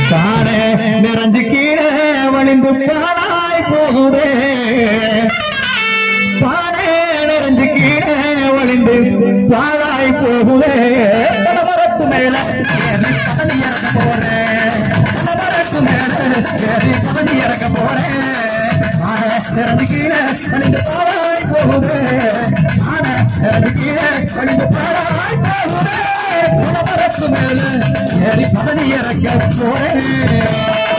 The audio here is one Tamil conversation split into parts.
தானே நிறைஞ்சு கீழே வழிந்து பாலாய் போகுதே தானே நிறைஞ்சு கீழே வழிந்து பாலாய் போகுதே மரத்து மேல ஏறி பதனி இறக்க போறேன் மரத்து மேல ஏறி பதனி இறக்க போறேன் தானே நிறைஞ்சு கீழே வழிந்து பாலாய் போகுதே தானே நிறைஞ்சு கீழே வழிந்து பாலாய் போகுதே மரத்து மேல ஏறி பதனி இறக்க போறேன்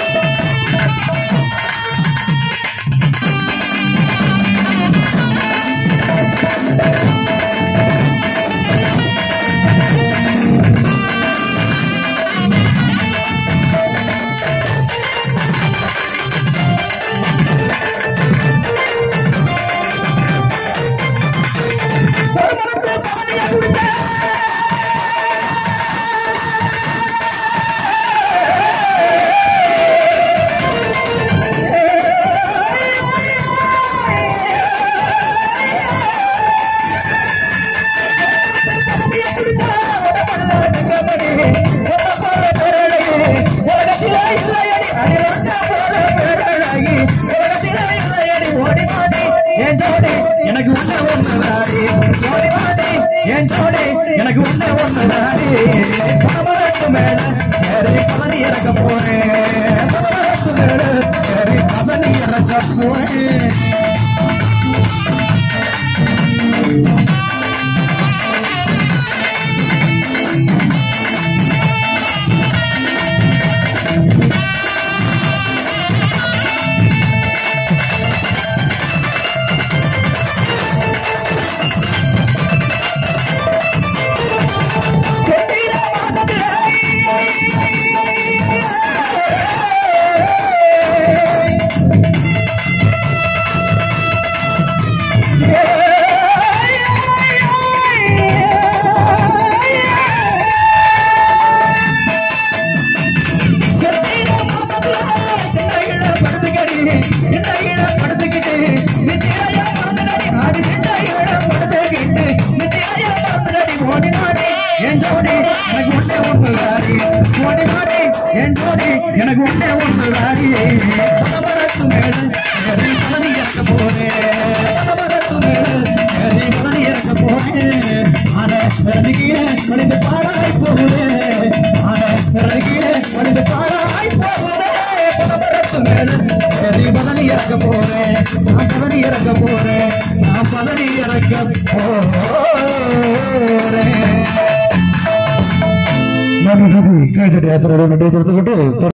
எனக்கு ஒண்ணே ஒண்ணு தாடி ஓடி வாடி என் ஜோடி எனக்கு ஒண்ணே ஒண்ணு தாடி பணமரத்து மேல ஏறி பதனி இறக்க போறேன் பணமரத்து மேல ஏறி பதனி இறக்க போறேன் எனக்கு ஒன்றே ஒன்று தாடி பலபரத்து மேல ஏறி பழனி இறக்க போறேன் பலபரத்து மேல ஏறி பழனி இறக்க போறேன் ஆன பிறகு கீழே வழிந்து பாடாய் போகுதேன் ஆன பிறகு கீழே வழிந்து பாடாய் போகுதேன் பலபரத்து மேல ஏறி பழனி இறக்க போறேன் நான் பழனி இறக்க போறேன் நான் பழனி இறக்க போறேன் நன்றி நன்றி கேஜடி யாத்திரை நன்றி கொடுத்துக்கிட்டு